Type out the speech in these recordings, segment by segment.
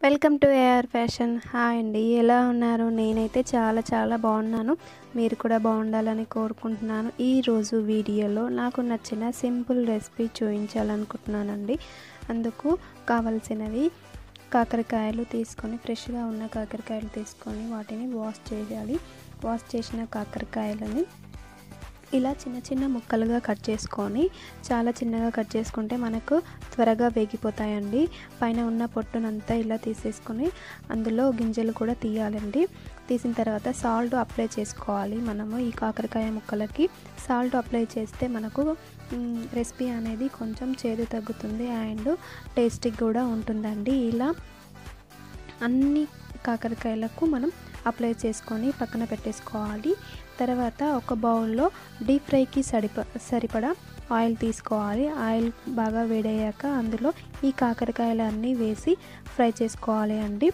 welcome to AR fashion hi అండి ఎలా ఉన్నారు నేనైతే చాలా చాలా బాగున్నాను మీరు కూడా బాగుండాలని కోరుకుంటున్నాను ఈరోజు వీడియోలో నాకు నచ్చిన సింపుల్ రెసిపీ చూపించాలనుకుంటున్నానండి అందుకు కావలసినవి కాకరకాయలు తీసుకొని ఫ్రెష్గా ఉన్న కాకరకాయలు తీసుకొని వాటిని వాష్ చేయాలి వాష్ చేసిన కాకరకాయలని ఇలా చిన్న చిన్న ముక్కలుగా కట్ చేసుకొని చాలా చిన్నగా కట్ చేసుకుంటే మనకు త్వరగా వేగిపోతాయండి పైన ఉన్న పొట్టునంతా ఇలా తీసేసుకొని అందులో గింజలు కూడా తీయాలండి తీసిన తర్వాత సాల్ట్ అప్లై చేసుకోవాలి మనము ఈ కాకరకాయ ముక్కలకి సాల్ట్ అప్లై చేస్తే మనకు రెసిపీ అనేది కొంచెం చేదు తగ్గుతుంది అండ్ టేస్టీ కూడా ఉంటుందండి ఇలా అన్ని కాకరకాయలకు మనం అప్లై చేసుకొని పక్కన పెట్టేసుకోవాలి తర్వాత ఒక బౌల్లో డీప్ ఫ్రైకి సరిప సరిపడా ఆయిల్ తీసుకోవాలి ఆయిల్ బాగా వేడయ్యాక అందులో ఈ కాకరకాయలన్నీ వేసి ఫ్రై చేసుకోవాలి అండి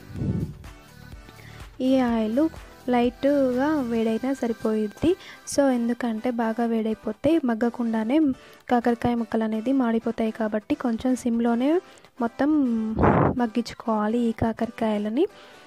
ఈ ఆయిల్ లైట్గా వేడైనా సరిపోయిద్ది సో ఎందుకంటే బాగా వేడైపోతే మగ్గకుండానే కాకరకాయ ముక్కలు అనేది మాడిపోతాయి కాబట్టి కొంచెం సిమ్లోనే మొత్తం మగ్గించుకోవాలి ఈ కాకరకాయలని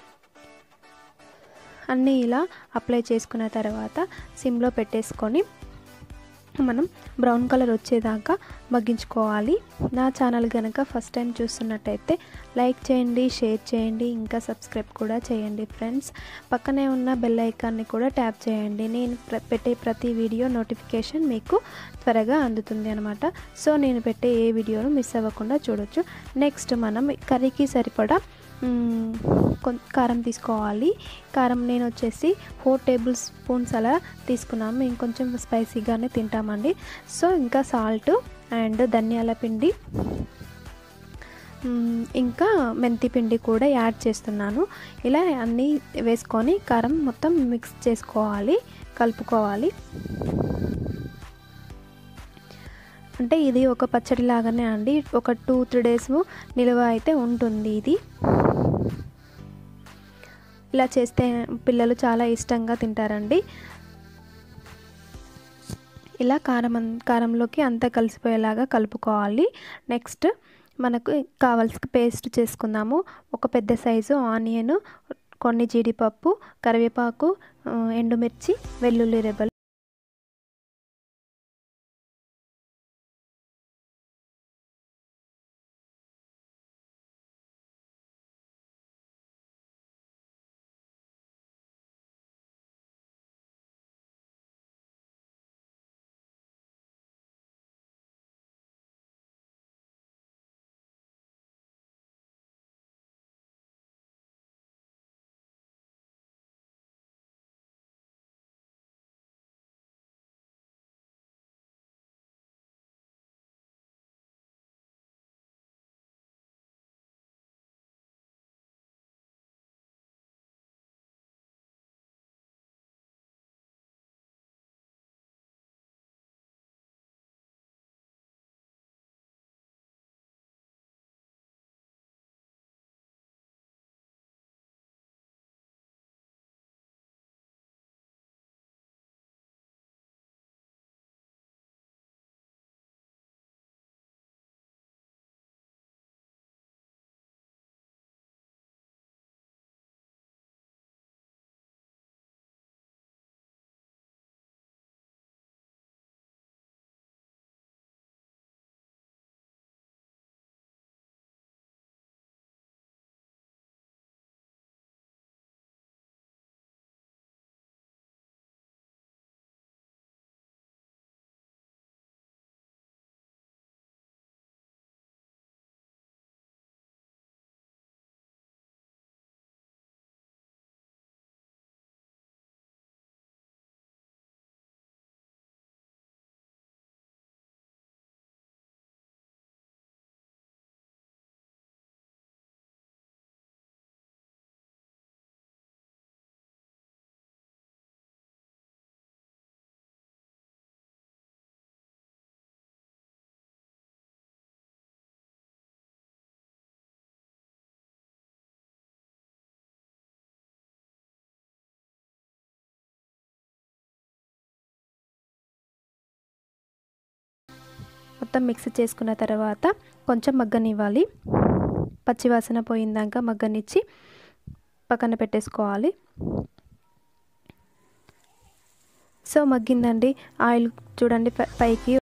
అన్నీ ఇలా అప్లై చేసుకున్న తర్వాత సిమ్లో పెట్టేసుకొని మనం బ్రౌన్ కలర్ వచ్చేదాకా మగ్గించుకోవాలి నా ఛానల్ కనుక ఫస్ట్ టైం చూస్తున్నట్టయితే లైక్ చేయండి షేర్ చేయండి ఇంకా సబ్స్క్రైబ్ కూడా చేయండి ఫ్రెండ్స్ పక్కనే ఉన్న బెల్ ఐకాన్ని కూడా ట్యాప్ చేయండి నేను పెట్టే ప్రతి వీడియో నోటిఫికేషన్ మీకు త్వరగా అందుతుంది అనమాట సో నేను పెట్టే ఏ వీడియోను మిస్ అవ్వకుండా చూడొచ్చు నెక్స్ట్ మనం కర్రీకి సరిపడా కారం తీసుకోవాలి కారం నేను వచ్చేసి ఫోర్ టేబుల్ స్పూన్స్ అలా తీసుకున్నాము ఇంకొంచెం స్పైసీగానే తింటామండి సో ఇంకా సాల్ట్ అండ్ ధనియాల పిండి ఇంకా మెంతి పిండి కూడా యాడ్ చేస్తున్నాను ఇలా అన్నీ వేసుకొని కారం మొత్తం మిక్స్ చేసుకోవాలి కలుపుకోవాలి అంటే ఇది ఒక పచ్చడి లాగానే అండి ఒక టూ త్రీ డేస్ నిల్వ అయితే ఉంటుంది ఇది ఇలా చేస్తే పిల్లలు చాలా ఇష్టంగా తింటారండి ఇలా కారం కారంలోకి అంతా కలిసిపోయేలాగా కలుపుకోవాలి నెక్స్ట్ మనకు కావాల్సిన పేస్ట్ చేసుకుందాము ఒక పెద్ద సైజు ఆనియన్ కొన్ని జీడిపప్పు కరివేపాకు ఎండుమిర్చి వెల్లుల్లి రెబ్బలు మొత్తం మిక్స్ చేసుకున్న తర్వాత కొంచెం మగ్గనివ్వాలి పచ్చివాసన పోయిందాక మగ్గనిచ్చి పక్కన పెట్టేసుకోవాలి సో మగ్గిందండి ఆయిల్ చూడండి పైకి